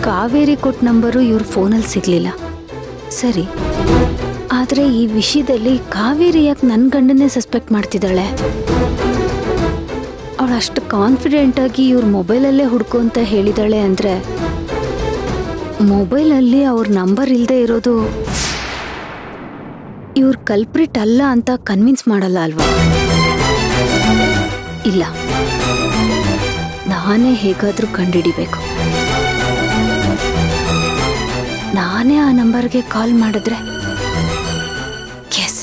ಕಾವೇರಿ ಕೊಟ್ಟ ನಂಬರು ಇವ್ರ ಫೋನಲ್ಲಿ ಸಿಗ್ಲಿಲ್ಲ ಸರಿ ಆದ್ರೆ ಈ ವಿಷಯದಲ್ಲಿ ಕಾವೇರಿ ಯಾಕೆ ನನ್ನ ಗಂಡನ್ನೇ ಸಸ್ಪೆಕ್ಟ್ ಮಾಡ್ತಿದ್ದಾಳೆ ಅವಳು ಅಷ್ಟು ಕಾನ್ಫಿಡೆಂಟ್ ಆಗಿ ಇವ್ರ ಮೊಬೈಲಲ್ಲೇ ಹುಡ್ಕು ಅಂತ ಹೇಳಿದಾಳೆ ಅಂದ್ರೆ ಮೊಬೈಲಲ್ಲಿ ಅವ್ರ ನಂಬರ್ ಇಲ್ಲದೆ ಇರೋದು ಇವ್ರ ಕಲ್ಪ್ರಿಟ್ ಅಲ್ಲ ಅಂತ ಕನ್ವಿನ್ಸ್ ಮಾಡಲ್ಲ ಅಲ್ವಾ ಇಲ್ಲ ನಾನೇ ಹೇಗಾದ್ರೂ ಕಂಡಿಡಿಬೇಕು ನಾನೇ ಆ ನಂಬರ್ಗೆ ಕಾಲ್ ಮಾಡಿದ್ರೆ ಎಸ್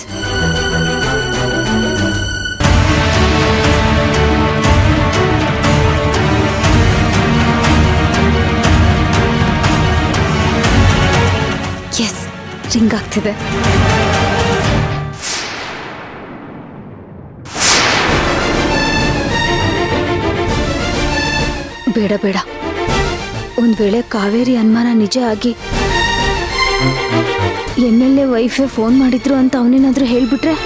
ಎಸ್ ರಿಂಗ್ ಆಗ್ತಿದೆ ಬೇಡ ಬೇಡ ಒಂದ್ ವೇಳೆ ಕಾವೇರಿ ಅನುಮಾನ ನಿಜ ಆಗಿ M L A wife phone ಮಾಡಿದ್ರು ಅಂತ ಅವನೇನಾದ್ರೂ ಹೇಳ್ಬಿಟ್ರೆ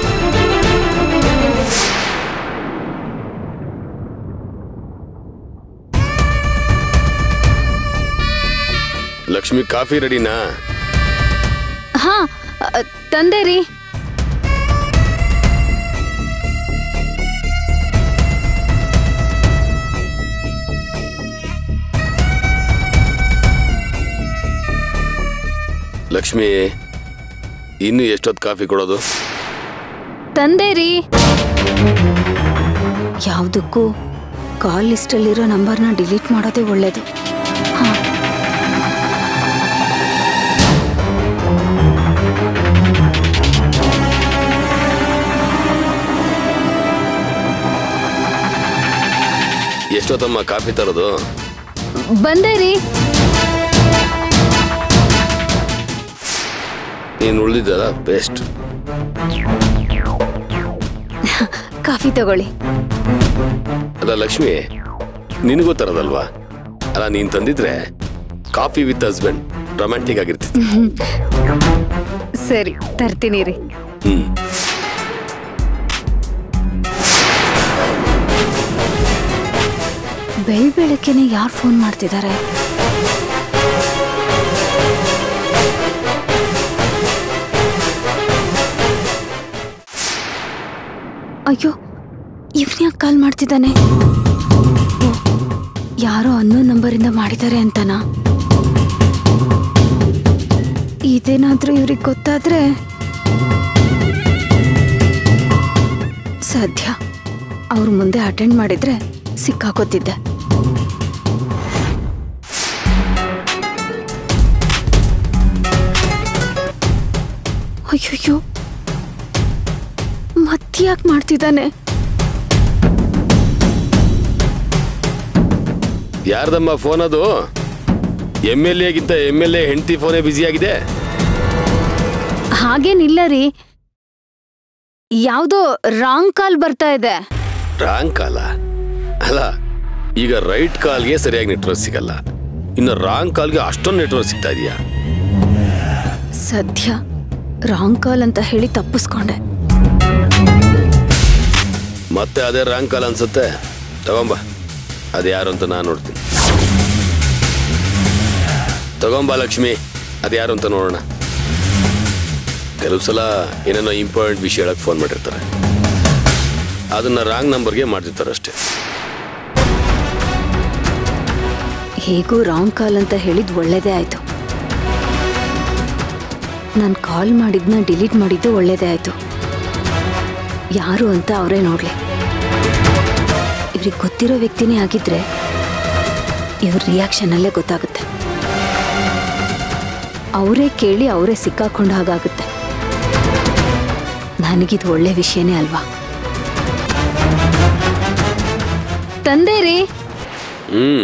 ಲಕ್ಷ್ಮಿ ಕಾಫಿ ರೆಡಿನಾ ಹಾ ಅ, ತಂದೆ ರೀ ಲಕ್ಷ್ಮಿ ಇನ್ನು ಎಷ್ಟೊತ್ತು ಕಾಫಿ ಕೊಡೋದು ತಂದೆ ರೀ ಯಾವುದಕ್ಕೂ ಕಾಲ್ ಲಿಸ್ಟಲ್ಲಿರೋ ನಂಬರ್ನ ಡಿಲೀಟ್ ಮಾಡೋದೇ ಒಳ್ಳೇದು ಹಾ ಎಷ್ಟೊತ್ತಮ್ಮ ಕಾಫಿ ತರೋದು ಬಂದೆ ರೀ ನೀನು ಉಳಿದಿದ್ದಲ್ಲ ಬೆಸ್ಟ್ ಕಾಫಿ ತಗೊಳ್ಳಿ ಅಲ್ಲ ಲಕ್ಷ್ಮಿ ನಿನಗೂ ತರೋದಲ್ವಾ ಅಲ್ಲ ನೀನ್ ತಂದಿದ್ರೆ ಕಾಫಿ ವಿತ್ ಹಸ್ಬೆಂಡ್ ರೊಮ್ಯಾಂಟಿಕ್ ಆಗಿರ್ತಿತ್ತು ಸರಿ ತರ್ತೀನಿ ರೀ ಹ್ಮ್ ಬೆಳ್ ಬೆಳಗ್ಗೆನೆ ಯಾರು ಫೋನ್ ಮಾಡ್ತಿದ್ದಾರೆ ಅಯ್ಯೋ ಇವ್ನ್ಯಾಕೆ ಕಾಲ್ ಮಾಡ್ತಿದ್ದಾನೆ ಓ, ಯಾರೋ ಅನ್ನೋ ನಂಬರಿಂದ ಮಾಡಿದ್ದಾರೆ ಅಂತನಾ ಇದೇನಾದ್ರೂ ಇವ್ರಿಗೆ ಗೊತ್ತಾದ್ರೆ ಸದ್ಯ ಅವ್ರ ಮುಂದೆ ಅಟೆಂಡ್ ಮಾಡಿದ್ರೆ ಸಿಕ್ಕಾಕೋತಿದ್ದೆ ಅಯ್ಯಯ್ಯೋ ಮತ್ತ್ಯಾಕ್ ಮಾಡ್ತಿದ್ದಾನೆ ಯಾರ್ದಮ್ಮ ಫೋನ್ ಅದು ಎಮ್ ಎಲ್ ಎಗಿಂತ ಎಮ್ ಎಲ್ ಎ ಹೆಂಡತಿ ಫೋನೇ ಬ್ಯುಸಿ ಆಗಿದೆ ಹಾಗೇನಿಲ್ಲ ರೀ ಯಾವುದೋ ರಾಂಗ್ ಕಾಲ್ ಬರ್ತಾ ಇದೆ ರಾಂಗ್ ಕಾಲ ಅಲ್ಲ ಈಗ ರೈಟ್ ಕಾಲ್ಗೆ ಸರಿಯಾಗಿ ನೆಟ್ವರ್ಕ್ ಸಿಗಲ್ಲ ಇನ್ನು ರಾಂಗ್ ಕಾಲ್ಗೆ ಅಷ್ಟೊಂದು ನೆಟ್ವರ್ಕ್ ಸಿಗ್ತಾ ಇದೆಯಾ ಸದ್ಯ ರಾಂಗ್ ಕಾಲ್ ಅಂತ ಹೇಳಿ ತಪ್ಪಿಸ್ಕೊಂಡೆ ಮತ್ತೆ ಅದೇ ರಾಂಗ್ ಕಾಲ್ ಅನ್ಸುತ್ತೆ ತಗೊಂಬ ಅದು ಯಾರು ಅಂತ ನಾನು ನೋಡ್ತೀನಿ ತಗೊಂಬ ಲಕ್ಷ್ಮಿ ಅದು ಯಾರು ಅಂತ ನೋಡೋಣ ಕೆಲವು ಸಲ ಏನೇನೋ ಇಂಪಾರ್ಟೆಂಟ್ ವಿಷಯ ಹೇಳಕ್ ಫೋನ್ ಮಾಡಿರ್ತಾರೆ ಅದನ್ನ ರಾಂಗ್ ನಂಬರ್ಗೆ ಮಾಡ್ತಿರ್ತಾರೆ ಅಷ್ಟೇ ಹೇಗೂ ರಾಂಗ್ ಕಾಲ್ ಅಂತ ಹೇಳಿದ್ ಒಳ್ಳೇದೇ ಆಯ್ತು ನಾನು ಕಾಲ್ ಮಾಡಿದ್ನ ಡಿಲೀಟ್ ಮಾಡಿದ್ದು ಒಳ್ಳೇದೇ ಆಯ್ತು ಯಾರು ಅಂತ ಅವರೇ ನೋಡ್ಲಿ ಇವ್ರಿಗೆ ಗೊತ್ತಿರೋ ವ್ಯಕ್ತಿನೇ ಆಗಿದ್ರೆ ಇವ್ರ ರಿಯಾಕ್ಷನ್ ಅಲ್ಲೇ ಗೊತ್ತಾಗುತ್ತೆ ಅವರೇ ಕೇಳಿ ಅವರೇ ಸಿಕ್ಕಾಕೊಂಡ ಹಾಗಾಗುತ್ತೆ ನನಗಿದು ಒಳ್ಳೆ ವಿಷಯನೇ ಅಲ್ವಾ ತಂದೆ ರೀ ಹ್ಮ್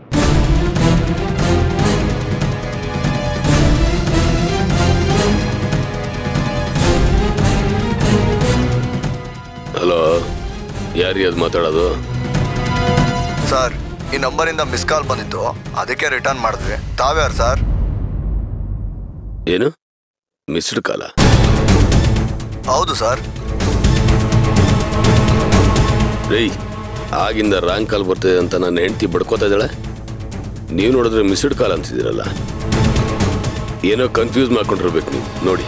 ಹಲೋ ಯಾರಿಗೆ ಅದು ಮಾತಾಡೋದು ಸರ್ ಈ ನಂಬರಿಂದ ಮಿಸ್ ಕಾಲ್ ಬಂದಿತ್ತು ಅದಕ್ಕೆ ರಿಟರ್ನ್ ಮಾಡಿದ್ವಿ ತಾವ್ಯಾರು ಸರ್ ಏನು ಮಿಸ್ಡ್ ಕಾಲ ಹೌದು ಸರ್ ರೀ ಆಗಿಂದ ರಾಂಗ್ ಕಾಲ್ ಬರ್ತಿದೆ ಅಂತ ನನ್ನ ಹೆಂಡತಿ ಬಡ್ಕೋತಾ ಇದ್ದಾಳೆ ನೀವು ನೋಡಿದ್ರೆ ಮಿಸ್ಡ್ ಕಾಲ್ ಅಂತಿದ್ದೀರಲ್ಲ ಏನೋ ಕನ್ಫ್ಯೂಸ್ ಮಾಡ್ಕೊಂಡಿರ್ಬೇಕು ನೀವು ನೋಡಿ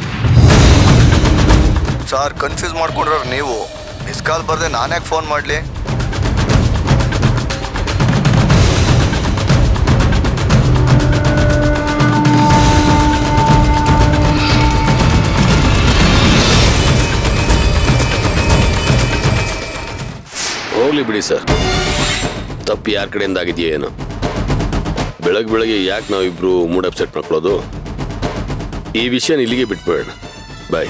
ಸರ್ ಕನ್ಫ್ಯೂಸ್ ಮಾಡ್ಕೊಂಡ್ರವ್ರು ನೀವು ಮಿಸ್ ಕಾಲ್ ಬರ್ದೆ ನಾನ್ಯಾಕೆ ಫೋನ್ ಮಾಡಲಿ ಹೋಗ್ಲಿ ಬಿಡಿ ಸರ್ ತಪ್ಪು ಯಾರ ಕಡೆಯಿಂದ ಆಗಿದೆಯೋ ಏನೋ ಬೆಳಗ್ಗೆ ಬೆಳಗ್ಗೆ ಯಾಕೆ ನಾವಿಬ್ರು ಮೂಡ್ ಅಪ್ಸೆಟ್ ಮಾಡ್ಕೊಳ್ಳೋದು ಈ ವಿಷಯನ ಇಲ್ಲಿಗೆ ಬಿಟ್ಬೇಡ ಬಾಯ್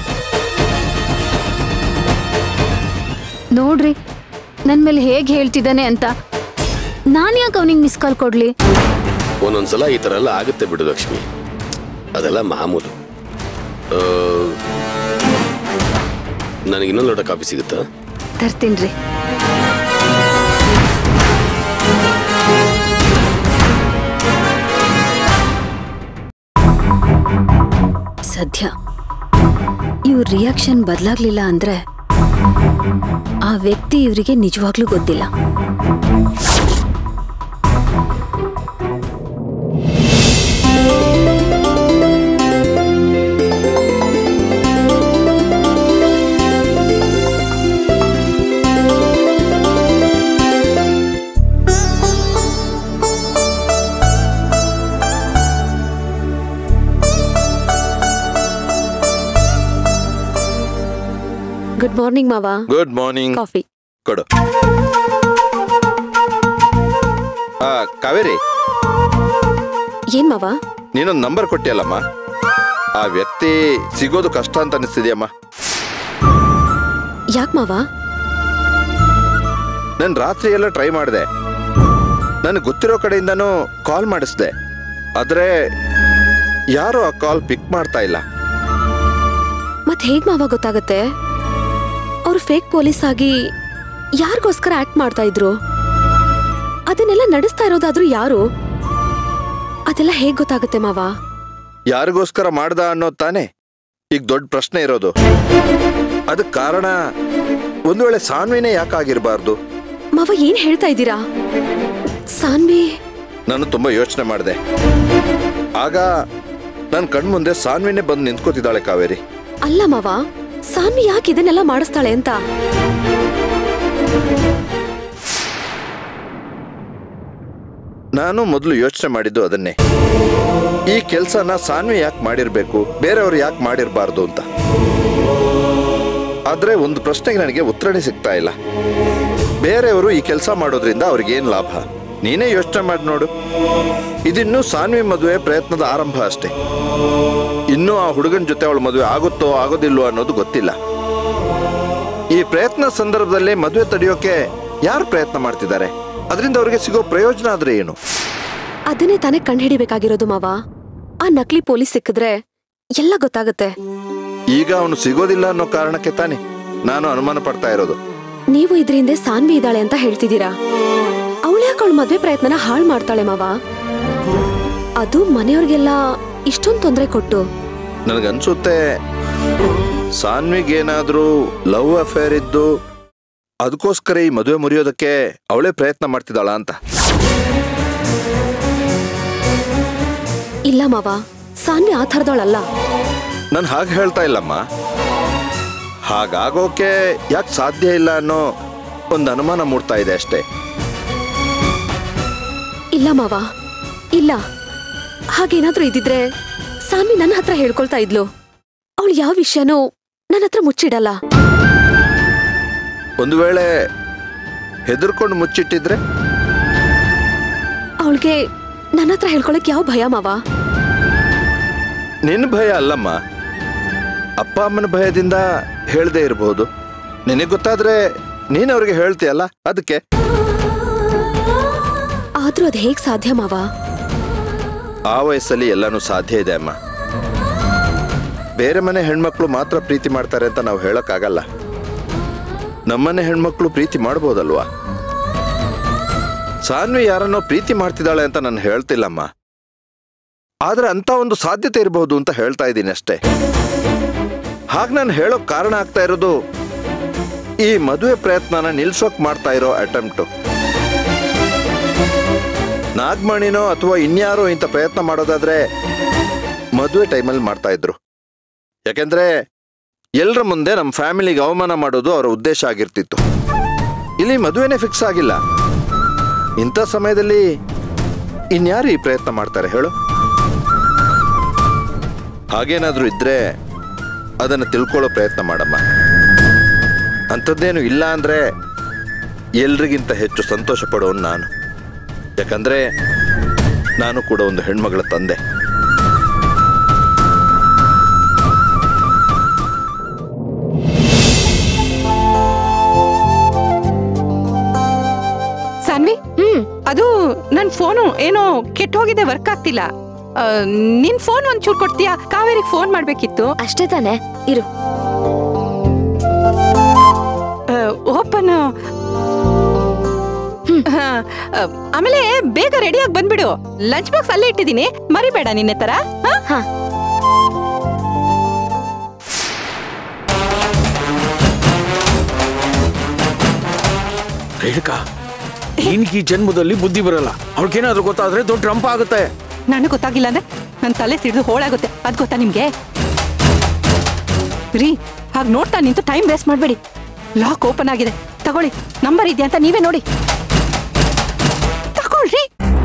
ನೋಡ್ರಿ ನನ್ನ ಮೇಲೆ ಹೇಗೆ ಹೇಳ್ತಿದ್ದಾನೆ ಅಂತ ನಾನು ಯಾಕೆ ಅವನಿಗೆ ಮಿಸ್ ಕಾಲ್ ಕೊಡ್ಲಿ ಒಂದೊಂದ್ಸಲ ಈ ಥರ ಎಲ್ಲ ಆಗುತ್ತೆ ಬಿಡು ಲಕ್ಷ್ಮಿ ಅದೆಲ್ಲ ಮಾಮೂಲು ಆ, ನನಗೆ ಇನ್ನೊಂದು ಲೋಟ ಕಾಫಿ ಸಿಗುತ್ತಾ ತರ್ತೀನ್ರಿ ಸದ್ಯ ಇವ್ರ ರಿಯಾಕ್ಷನ್ ಬದಲಾಗ್ಲಿಲ್ಲ ಅಂದ್ರೆ ಆ ವ್ಯಕ್ತಿ ಇವರಿಗೆ ನಿಜವಾಗ್ಲೂ ಗೊತ್ತಿಲ್ಲ ಗುಡ್ ಮಾರ್ನಿಂಗ್ ಮಾವ ಗುಡ್ ಮಾರ್ನಿಂಗ್ ಕಾಫಿ ಕೊಡು ಆ ಕಾವೇರಿ ಏನ್ ಮಾವ ನೀನೊಂದು ನಂಬರ್ ಕೊಟ್ಟಿಯಲ್ಲಮ್ಮ ಆ ವ್ಯಕ್ತಿ ಸಿಗೋದು ಕಷ್ಟ ಅಂತ ಅನಿಸ್ತಿದ್ಯಮ್ಮ ಯಾಕ್ ಮಾವ ನಾನು ರಾತ್ರಿ ಎಲ್ಲ ಟ್ರೈ ಮಾಡಿದೆ ನನಗೆ ಗೊತ್ತಿರೋ ಕಡೆಯಿಂದನೂ ಕಾಲ್ ಮಾಡಿಸ್ದೆ ಆದ್ರೆ ಯಾರು ಆ ಕಾಲ್ ಪಿಕ್ ಮಾಡ್ತಾ ಇಲ್ಲ ಮತ್ ಹೇಗ್ ಮಾವ ಗೊತ್ತಾಗತ್ತೆ ಅವ್ರು ಫೇಕ್ ಪೊಲೀಸ್ ಆಗಿ ಯಾರಿಗೋಸ್ಕರ ಆಕ್ಟ್ ಮಾಡ್ತಾ ಇದ್ರು ಅದನ್ನೆಲ್ಲ ನಡೆಸ್ತಾ ಇರೋದಾದ್ರೂ ಯಾರು ಅದೆಲ್ಲ ಹೇಗ್ ಗೊತ್ತಾಗತ್ತೆ ಮಾವ ಯಾರಿಗೋಸ್ಕರ ಮಾಡ್ದ ಅನ್ನೋದು ತಾನೇ ಈಗ ದೊಡ್ಡ ಪ್ರಶ್ನೆ ಇರೋದು ಅದಕ್ಕೆ ಕಾರಣ ಒಂದು ವೇಳೆ ಸಾನ್ವಿನೇ ಯಾಕಾಗಿರ್ಬಾರ್ದು ಮಾವ ಏನ್ ಹೇಳ್ತಾ ಇದ್ದೀರಾ ಸಾನ್ವಿ ನಾನು ತುಂಬಾ ಯೋಚನೆ ಮಾಡಿದೆ ಆಗ ನನ್ನ ಕಣ್ಮುಂದೆ ಸಾನ್ವಿನೇ ಬಂದು ನಿಂತ್ಕೋತಿದ್ದಾಳೆ ಕಾವೇರಿ ಅಲ್ಲ ಮಾವ ಸಾನ್ವಿ ಯಾಕೆ ಇದನ್ನೆಲ್ಲ ಮಾಡಿಸ್ತಾಳೆ ಅಂತ ನಾನು ಮೊದಲು ಯೋಚನೆ ಮಾಡಿದ್ದು ಅದನ್ನೇ ಈ ಕೆಲಸನ ಸಾನ್ವಿ ಯಾಕೆ ಮಾಡಿರ್ಬೇಕು ಬೇರೆಯವರು ಯಾಕೆ ಮಾಡಿರಬಾರ್ದು ಅಂತ ಆದ್ರೆ ಒಂದು ಪ್ರಶ್ನೆಗೆ ನನಗೆ ಉತ್ತರನೇ ಸಿಗ್ತಾ ಇಲ್ಲ ಬೇರೆಯವರು ಈ ಕೆಲಸ ಮಾಡೋದ್ರಿಂದ ಅವ್ರಿಗೇನ್ ಲಾಭ ನೀನೇ ಯೋಚನೆ ಮಾಡಿ ನೋಡು ಇದಿನ್ನೂ ಸಾನ್ವಿ ಮದುವೆ ಪ್ರಯತ್ನದ ಆರಂಭ ಅಷ್ಟೇ ಇನ್ನೂ ಆ ಹುಡುಗನ ಜೊತೆ ಅವಳ ಮದುವೆ ಆಗುತ್ತೋ ಆಗೋದಿಲ್ವೋ ಅನ್ನೋದು ಗೊತ್ತಿಲ್ಲ ಈ ಪ್ರಯತ್ನ ಸಂದರ್ಭದಲ್ಲೇ ಮದುವೆ ತಡೆಯೋಕೆ ಯಾರು ಪ್ರಯತ್ನ ಮಾಡ್ತಿದ್ದಾರೆ ಅದರಿಂದ ಅವ್ರಿಗೆ ಸಿಗೋ ಪ್ರಯೋಜನ ಆದ್ರೆ ಏನು ಅದನ್ನೇ ತಾನೇ ಕಂಡುಹಿಡಿಬೇಕಾಗಿರೋದು ಮಾವ ಆ ನಕಲಿ ಪೊಲೀಸ್ ಸಿಕ್ಕಿದ್ರೆ ಎಲ್ಲ ಗೊತ್ತಾಗತ್ತೆ ಈಗ ಅವನು ಸಿಗೋದಿಲ್ಲ ಅನ್ನೋ ಕಾರಣಕ್ಕೆ ತಾನೆ ನಾನು ಅನುಮಾನ ಪಡ್ತಾ ಇರೋದು ನೀವು ಇದ್ರ ಹಿಂದೆ ಸಾನ್ವಿ ಇದ್ದಾಳೆ ಅಂತ ಹೇಳ್ತಿದ್ದೀರಾ ಅವಳ್ಯಾಕೆ ಅವಳ ಮದ್ವೆ ಪ್ರಯತ್ನನ ಹಾಳು ಮಾಡ್ತಾಳೆ ಮಾವ ಅದು ಮನೆಯವ್ರಿಗೆಲ್ಲ ಇಷ್ಟೊಂದು ತೊಂದರೆ ಕೊಟ್ಟು ನನಗನ್ಸುತ್ತೆ ಸಾನ್ವಿಗೇನಾದ್ರೂ ಲವ್ ಅಫೇರ್ ಇದ್ದು ಅದಕ್ಕೋಸ್ಕರ ಈ ಮದುವೆ ಮುರಿಯೋದಕ್ಕೆ ಅವಳೇ ಪ್ರಯತ್ನ ಮಾಡ್ತಿದ್ದಾಳ ಅಂತ ಇಲ್ಲ ಮಾವ ಸಾನ್ವಿ ಆ ಥರದವಳಲ್ಲ ನಾನು ಹಾಗೆ ಹೇಳ್ತಾ ಇಲ್ಲಮ್ಮ ಹಾಗಾಗೋಕೆ ಯಾಕೆ ಸಾಧ್ಯ ಇಲ್ಲ ಅನ್ನೋ ಒಂದು ಅನುಮಾನ ಮೂಡ್ತಾ ಇದೆ ಅಷ್ಟೇ ಇಲ್ಲ ಮಾವ ಇಲ್ಲ ಹಾಗೇನಾದ್ರೂ ಇದ್ದಿದ್ರೆ ಸಾನ್ವಿ ನನ್ನ ಹತ್ರ ಹೇಳ್ಕೊಳ್ತಾ ಇದ್ಲು ಅವಳು ಯಾವ ವಿಷಯನೂ ನನ್ನ ಹತ್ರ ಮುಚ್ಚಿಡಲ್ಲ ಒಂದು ವೇಳೆ ಹೆದರ್ಕೊಂಡು ಮುಚ್ಚಿಟ್ಟಿದ್ರೆ ಅವಳಿಗೆ ನನ್ನ ಹತ್ರ ಹೇಳ್ಕೊಳಕ್ ಯಾವ ಭಯ ಮಾವ ನಿನ್ನ ಭಯ ಅಲ್ಲಮ್ಮ ಅಪ್ಪ ಅಮ್ಮನ ಭಯದಿಂದ ಹೇಳ್ದೆ ಇರಬಹುದು ನಿನಗೆ ಗೊತ್ತಾದ್ರೆ ನೀನ್ ಅವ್ರಿಗೆ ಹೇಳ್ತೀಯಲ್ಲ ಅದಕ್ಕೆ ಆದ್ರೂ ಅದ್ ಹೇಗ್ ಸಾಧ್ಯ ಮಾವ ಆ ವಯಸ್ಸಲ್ಲಿ ಎಲ್ಲಾನು ಸಾಧ್ಯ ಇದೆ ಅಮ್ಮ ಬೇರೆ ಮನೆ ಹೆಣ್ಮಕ್ಳು ಮಾತ್ರ ಪ್ರೀತಿ ಮಾಡ್ತಾರೆ ಅಂತ ನಾವು ಹೇಳಕ್ಕಾಗಲ್ಲ ನಮ್ಮನೆ ಹೆಣ್ಮಕ್ಳು ಪ್ರೀತಿ ಮಾಡ್ಬೋದಲ್ವಾ ಸಾನ್ವಿ ಯಾರನ್ನೋ ಪ್ರೀತಿ ಮಾಡ್ತಿದ್ದಾಳೆ ಅಂತ ನಾನು ಹೇಳ್ತಿಲ್ಲಮ್ಮ ಆದ್ರೆ ಅಂತ ಒಂದು ಸಾಧ್ಯತೆ ಇರಬಹುದು ಅಂತ ಹೇಳ್ತಾ ಇದ್ದೀನಿ ಅಷ್ಟೇ ಹಾಗೆ ನಾನು ಹೇಳೋಕ್ ಕಾರಣ ಆಗ್ತಾ ಇರೋದು ಈ ಮದುವೆ ಪ್ರಯತ್ನನ ನಿಲ್ಸೋಕ್ ಮಾಡ್ತಾ ಇರೋ ಅಟೆಂಪ್ಟು ನಾಗಮಣಿನೋ ಅಥವಾ ಇನ್ಯಾರೋ ಇಂಥ ಪ್ರಯತ್ನ ಮಾಡೋದಾದ್ರೆ ಮದುವೆ ಟೈಮಲ್ಲಿ ಮಾಡ್ತಾ ಇದ್ರು ಯಾಕೆಂದ್ರೆ ಎಲ್ಲರ ಮುಂದೆ ನಮ್ಮ ಫ್ಯಾಮಿಲಿಗೆ ಅವಮಾನ ಮಾಡೋದು ಅವರ ಉದ್ದೇಶ ಆಗಿರ್ತಿತ್ತು ಇಲ್ಲಿ ಮದುವೆನೇ ಫಿಕ್ಸ್ ಆಗಿಲ್ಲ ಇಂಥ ಸಮಯದಲ್ಲಿ ಇನ್ಯಾರು ಈ ಪ್ರಯತ್ನ ಮಾಡ್ತಾರೆ ಹೇಳು ಹಾಗೇನಾದ್ರೂ ಇದ್ರೆ ಅದನ್ನು ತಿಳ್ಕೊಳ್ಳೋ ಪ್ರಯತ್ನ ಮಾಡಮ್ಮ ಅಂಥದ್ದೇನು ಇಲ್ಲ ಅಂದ್ರೆ ಎಲ್ರಿಗಿಂತ ಹೆಚ್ಚು ಸಂತೋಷ ಪಡೋನು ನಾನು ಯಾಕಂದ್ರೆ ನಾನು ಕೂಡ ಒಂದು ಹೆಣ್ಮಗಳ ತಂದೆ ಸಾನ್ವಿ ಹ್ಮ್ ಅದು ನನ್ನ ಫೋನು ಏನೋ ಕೆಟ್ಟ ಹೋಗಿದೆ ವರ್ಕ್ ಆಗ್ತಿಲ್ಲ ಆ, ನಿನ್ ಫೋನ್ ಒಂಚೂರು ಕೊಡ್ತೀಯಾ ಕಾವೇರಿಗೆ ಫೋನ್ ಮಾಡ್ಬೇಕಿತ್ತು ಅಷ್ಟೇ ತಾನೆ ಇರು ಓಪನ್ ಆಮೇಲೆ ಬೇಗ ರೆಡಿಯಾಗಿ ಬಂದ್ಬಿಡು ಲಂಚ್ ಬಾಕ್ಸ್ ಅಲ್ಲೇ ಇಟ್ಟಿದ್ದೀನಿ ಮರಿಬೇಡ ನಿನ್ನೆ ತರ ಹಾ? ಹಾ ರೇಣುಕಾ ನಿನ್ಗೆ ಈ ಜನ್ಮದಲ್ಲಿ ಬುದ್ಧಿ ಬರಲ್ಲ ಅವಳಿಗೇನಾದ್ರೂ ಗೊತ್ತಾದ್ರೆ ದೊಡ್ಡ ರಂಪ ಆಗುತ್ತೆ ನನಗೆ ಗೊತ್ತಾಗಿಲ್ಲ ಅಂದ್ರೆ ನನ್ನ ತಲೆ ಸಿಡಿದು ಹೋಳಾಗುತ್ತೆ ಅದ್ ಗೊತ್ತಾ ನಿಮ್ಗೆ ರೀ ಹಾಗೆ ನೋಡ್ತಾ ನಿಂತು ಟೈಮ್ ವೇಸ್ಟ್ ಮಾಡಬೇಡಿ ಲಾಕ್ ಓಪನ್ ಆಗಿದೆ ತಗೊಳ್ಳಿ ನಂಬರ್ ಇದೆಯಾ ಅಂತ ನೀವೇ ನೋಡಿ ತಗೊಳ್ರಿ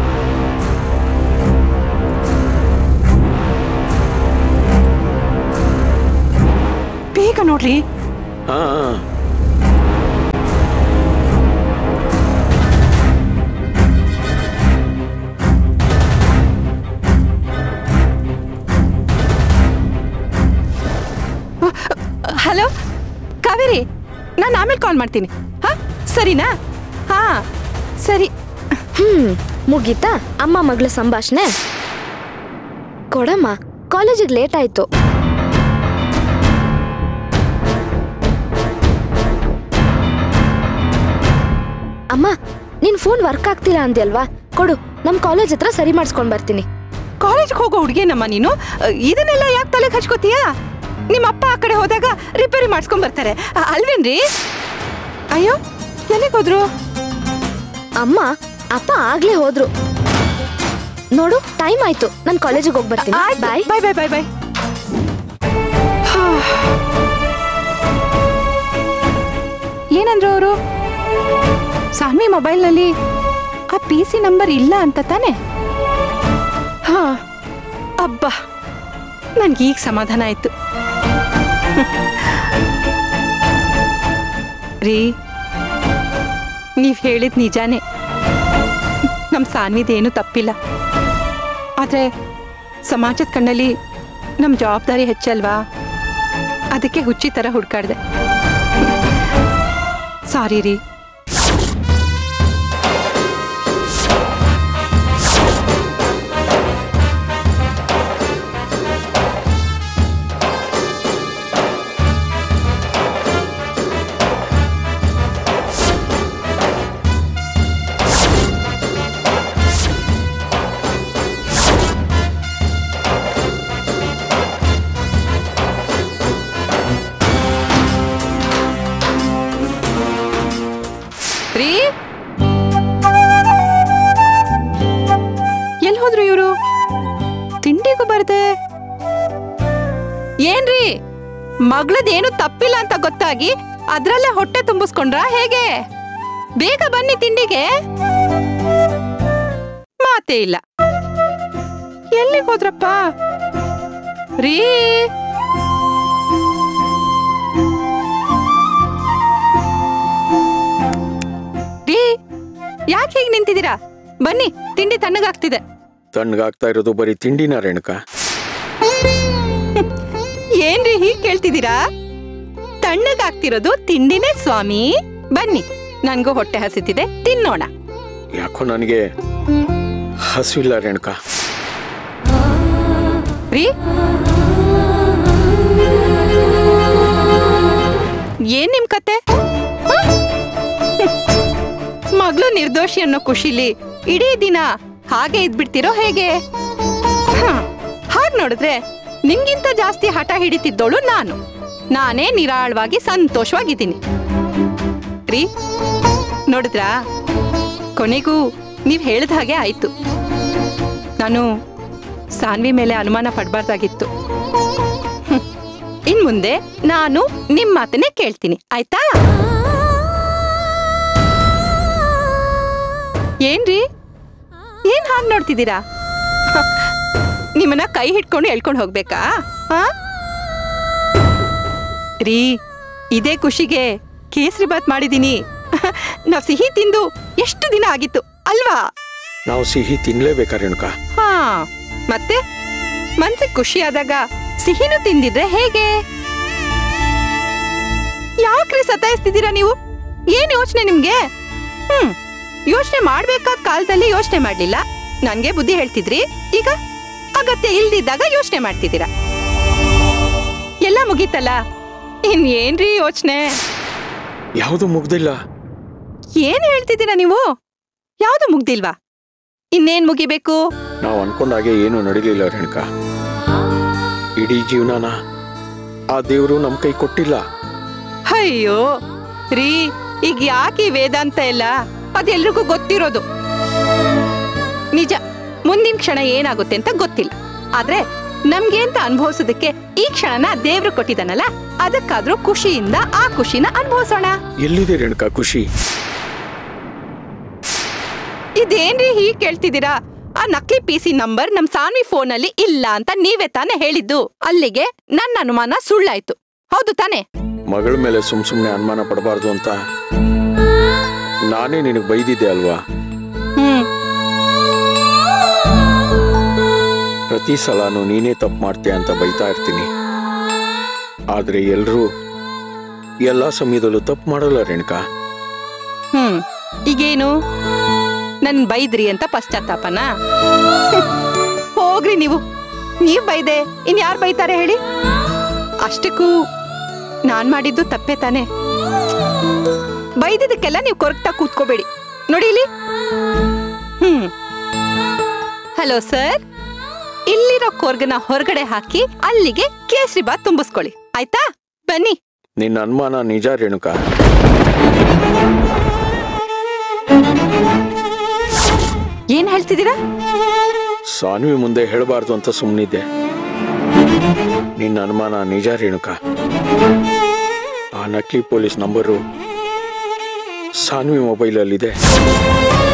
ಬೇಗ ನೋಡ್ರಿ ಹಾ ಹಲೋ ಕಾವೇರಿ ನಾನು ಆಮೇಲೆ ಕಾಲ್ ಮಾಡ್ತೀನಿ ಹಾ ಸರಿನಾ ಹಾ ಸರಿ ಹ್ಮ್ ಮುಗೀತಾ ಅಮ್ಮ ಮಗಳ ಸಂಭಾಷಣೆ ಕೊಡಮ್ಮ ಕಾಲೇಜಿಗೆ ಲೇಟ್ ಆಯ್ತು ಅಮ್ಮ ನಿನ್ ಫೋನ್ ವರ್ಕ್ ಆಗ್ತಿಲ್ಲ ಅಂದ್ಯಲ್ವಾ ಕೊಡು ನಮ್ ಕಾಲೇಜ್ ಹತ್ರ ಸರಿ ಮಾಡಿಸ್ಕೊಂಡ್ ಬರ್ತೀನಿ ಕಾಲೇಜ್ಗೆ ಹೋಗೋ ಹುಡುಗಿನಮ್ಮ ನೀನು ಅಹ್, ಇದನ್ನೆಲ್ಲ ಯಾಕೆ ತಲೆಗೆ ಹಚ್ಕೋತೀಯಾ ನಿಮ್ಮ ಅಪ್ಪ ಆ ಕಡೆ ಹೋದಾಗ ರಿಪೇರಿ ಮಾಡಿಸ್ಕೊಂಡ್ ಬರ್ತಾರೆ ಅ- ಅಲ್ವೇನ್ರಿ ಅಯ್ಯೋ ಎಲ್ಲಿಗೆ ಹೋದ್ರು ಅಮ್ಮ ಅಪ್ಪ ಆಗ್ಲೇ ಹೋದ್ರು ನೋಡು ಟೈಮ್ ಆಯ್ತು ನಾನ್ ಕಾಲೇಜಿಗೆ ಹೋಗಿ ಬರ್ತೀನಿ ಬಾಯ್ ಬಾಯ್ ಬಾಯ್ ಬಾಯ್ ಬಾಯ್ ಏನಂದ್ರು ಅವರು ಸಾನ್ವಿ ಮೊಬೈಲ್ನಲ್ಲಿ ಆ ಪಿ ಸಿ ನಂಬರ್ ಇಲ್ಲ ಅಂತ ತಾನೆ ಹಾ ಅಬ್ಬಾ ನನ್ಗೆ ಈಗ ಸಮಾಧಾನ ಆಯ್ತು ರೀ ನೀವ್ ಹೇಳಿದ್ ನಿಜಾನೇ ನಮ್ ಸಾನ್ವಿದೇನು ತಪ್ಪಿಲ್ಲ ಆದ್ರೆ ಸಮಾಜದ ಕಣ್ಣಲ್ಲಿ ನಮ್ ಜವಾಬ್ದಾರಿ ಹೆಚ್ಚಲ್ವಾ ಅದಕ್ಕೆ ಹುಚ್ಚಿ ತರ ಹುಡ್ಕಾಡ್ದೆ ಸಾರಿ ರೀ ರೀ ಎಲ್ಲಿ ಹೋದ್ರು ಇವರು ತಿಂಡಿಗೂ ಬರ್ದೆ ಏನ್ರಿ ಮಗಳದೇನು ತಪ್ಪಿಲ್ಲ ಅಂತ ಗೊತ್ತಾಗಿ ಅದ್ರಲ್ಲೇ ಹೊಟ್ಟೆ ತುಂಬಿಸ್ಕೊಂಡ್ರ ಹೇಗೆ ಬೇಗ ಬನ್ನಿ ತಿಂಡಿಗೆ ಮಾತೇ ಇಲ್ಲ ಎಲ್ಲಿಗೆ ಹೋದ್ರಪ್ಪ ರೀ ರೀ ಯಾಕೆ ಹೀಗೆ ನಿಂತಿದ್ದೀರಾ ಬನ್ನಿ ತಿಂಡಿ ತಣ್ಣಗಾಗ್ತಿದೆ ತಣ್ಣಗಾಗ್ತಾ ಇರೋದು ಬರೀ ತಿಂಡಿನ ರೇಣುಕಾ ಏನ್ರಿ ಹೀಗ್ ಕೇಳ್ತಿದ್ದೀರಾ ತಣ್ಣಗಾಗ್ತಿರೋದು ತಿಂಡಿನೇ ಸ್ವಾಮಿ ಬನ್ನಿ ನನ್ಗೂ ಹೊಟ್ಟೆ ಹಸಿತಿದೆ ತಿನ್ನೋಣ ಯಾಕೋ ನನಗೆ ಹಸಿವಿಲ್ಲ ರೇಣುಕಾ ರೀ ಏನ್ ನಿಮ್ ಕತೆ ಹ? ಮಗಳು ನಿರ್ದೋಷಿ ಅನ್ನೋ ಖುಷಿಲಿ ಇಡೀ ದಿನ ಹಾಗೆ ಇದ್ಬಿಡ್ತಿರೋ ಹೇಗೆ ಹ, ಹಾಗ್ ನೋಡಿದ್ರೆ ನಿಮ್ಗಿಂತ ಜಾಸ್ತಿ ಹಠ ಹಿಡಿತಿದ್ದೋಳು ನಾನು ನಾನೇ ನಿರಾಳವಾಗಿ ಸಂತೋಷವಾಗಿದ್ದೀನಿ ರೀ ನೋಡಿದ್ರಾ ಕೊನೆಗೂ ನೀವ್ ಹೇಳ್ದ ಹಾಗೆ ಆಯ್ತು ನಾನು ಸಾನ್ವಿ ಮೇಲೆ ಅನುಮಾನ ಪಡ್ಬಾರ್ದಾಗಿತ್ತು ಹ್ಮ್. ಇನ್ ಮುಂದೆ ನಾನು ನಿಮ್ ಮಾತನ್ನೇ ಕೇಳ್ತೀನಿ ಆಯ್ತಾ ಏನ್ರಿ ಏನ್ ಹಾಗೆ ನೋಡ್ತಿದ್ದೀರಾ ಹ, ನಿಮ್ಮನ್ನ ಕೈ ಹಿಡ್ಕೊಂಡು ಎಳ್ಕೊಂಡು ಹೋಗ್ಬೇಕಾ ಹಾ ರೀ ಇದೇ ಖುಷಿಗೆ ಕೇಸರಿ ಬಾತ್ ಮಾಡಿದೀನಿ ನಾವ್ ಸಿಹಿ ತಿಂದು ಎಷ್ಟು ದಿನ ಆಗಿತ್ತು ಅಲ್ವಾ ನಾವು ಸಿಹಿ ತಿನ್ಲೇಬೇಕಾ ರೇಣುಕಾ ಹಾ ಮತ್ತೆ ಮನ್ಸಿಗೆ ಖುಷಿ ಆದಾಗ ಸಿಹಿನೂ ತಿಂದಿದ್ರೆ ಹೇಗೆ ಯಾಕ್ರಿ ಸತಾಯಿಸ್ತಿದ್ದೀರಾ ನೀವು ಏನ್ ಯೋಚನೆ ನಿಮ್ಗೆ ಹ್ಮ್ ಯೋಚನೆ ಮಾಡ್ಬೇಕಾದ ಕಾಲದಲ್ಲಿ ಯೋಚನೆ ಮಾಡ್ಲಿಲ್ಲ ನನ್ಗೆ ಬುದ್ಧಿ ಹೇಳ್ತಿದ್ರಿ ಈಗ ಅಗತ್ಯ ಇಲ್ದಿದ್ದಾಗ ಯೋಚನೆ ಮಾಡ್ತಿದ್ದೀರಾ ಎಲ್ಲ ಮುಗೀತಲ್ಲ ಇನ್ ಏನ್ರಿ ಯೋಚನೆ ಯಾವುದು ಮುಗ್ದಿಲ್ಲ ಏನ್ ಹೇಳ್ತಿದ್ದೀರಾ ನೀವು ಯಾವ್ದು ಮುಗ್ದಿಲ್ವಾ ಇನ್ನೇನ್ ಮುಗಿಬೇಕು ನಾವು ಅನ್ಕೊಂಡಾಗೆ ಏನು ನಡೀಲಿಲ್ಲ ರೇಣುಕಾ ಇಡೀ ಜೀವನನ ಆ ದೇವರು ನಮ್ ಕೈ ಕೊಟ್ಟಿಲ್ಲ ಅಯ್ಯೋ ರೀ ಈಗ ಯಾಕೆ ಈ ವೇದಾಂತ ಎಲ್ಲ ಅದೆಲ್ರಿಗೂ ಗೊತ್ತಿರೋದು ನಿಜ ಮುಂದಿನ ಕ್ಷಣ ಏನಾಗುತ್ತೆ ಅಂತ ಗೊತ್ತಿಲ್ಲ ಆದ್ರೆ ನಮ್ಗೆ ಅಂತ ಅನುಭವಿಸೋದಕ್ಕೆ ಈ ಕ್ಷಣನ ದೇವ್ರು ಕೊಟ್ಟಿದ್ದಾನಲ್ಲ ಅದಕ್ಕಾದ್ರೂ ಖುಷಿಯಿಂದ ಆ ಖುಷಿನ ಅನುಭವಿಸೋಣ ಎಲ್ಲಿದೆ ರೇಣುಕಾ ಖುಷಿ ಇದೇನ್ರಿ ಹೀಗ್ ಕೇಳ್ತಿದ್ದೀರಾ ಆ ನಕಲಿ ಪಿ ಸಿ ನಂಬರ್ ನಮ್ ಸಾನ್ವಿ ಫೋನ್ ಅಲ್ಲಿ ಇಲ್ಲ ಅಂತ ನೀವೇ ತಾನೇ ಹೇಳಿದ್ದು ಅಲ್ಲಿಗೆ ನನ್ನ ಅನುಮಾನ ಸುಳ್ಳಾಯ್ತು ಹೌದು ತಾನೇ ಮಗಳ ಮೇಲೆ ಸುಮ್ ಸುಮ್ನೆ ಅನುಮಾನ ಪಡಬಾರ್ದು ಅಂತ ನಾನೇ ನಿನಗೆ ಬೈದಿದ್ದೆ ಅಲ್ವಾ ಹ್ಮ್ ಪ್ರತಿ ಸಲನೂ ನೀನೇ ತಪ್ಪು ಮಾಡ್ತೀಯ ಅಂತ ಬೈತಾ ಇರ್ತೀನಿ ಆದ್ರೆ ಎಲ್ರೂ ಎಲ್ಲಾ ಸಮಯದಲ್ಲೂ ತಪ್ಪು ಮಾಡಲ್ಲ ರೇಣುಕಾ ಹ್ಮ್ ಈಗೇನು ನನ್ ಬೈದ್ರಿ ಅಂತ ಪಶ್ಚಾತ್ತಾಪನ ಹೋಗ್ರಿ ನೀವು ನೀವ್ ಬೈದೆ ಇನ್ ಯಾರು ಬೈತಾರೆ ಹೇಳಿ ಅಷ್ಟಕ್ಕೂ ನಾನ್ ಮಾಡಿದ್ದು ತಪ್ಪೇ ತಾನೆ ಬೈದಿದ್ದಕ್ಕೆಲ್ಲ ನೀವು ಕೊರಗ್ತಾ ಕೂತ್ಕೋಬೇಡಿ ನೋಡಿ ಇಲ್ಲಿ ಹ್ಮ್ ಹಲೋ ಸರ್ ಇಲ್ಲಿರೋ ಕೊರ್ಗನ ಹೊರಗಡೆ ಹಾಕಿ ಅಲ್ಲಿಗೆ ಕೇಸರಿ ಬಾತ್ ತುಂಬಿಸ್ಕೊಳ್ಳಿ ಆಯ್ತಾ ಬನ್ನಿ ನಿನ್ನ ಅನುಮಾನ ನಿಜ ರೇಣುಕಾ ಏನ್ ಹೇಳ್ತಿದ್ದೀರಾ ಸಾನ್ವಿ ಮುಂದೆ ಹೇಳಬಾರ್ದು ಅಂತ ಸುಮ್ಮನಿದ್ದೆ ನಿನ್ನ ಅನುಮಾನ ನಿಜ ರೇಣುಕಾ ಆ ನಕಲಿ ಪೊಲೀಸ್ ನಂಬರು ಸಾನ್ವಿ ಮೊಬೈಲಲ್ಲಿದೆ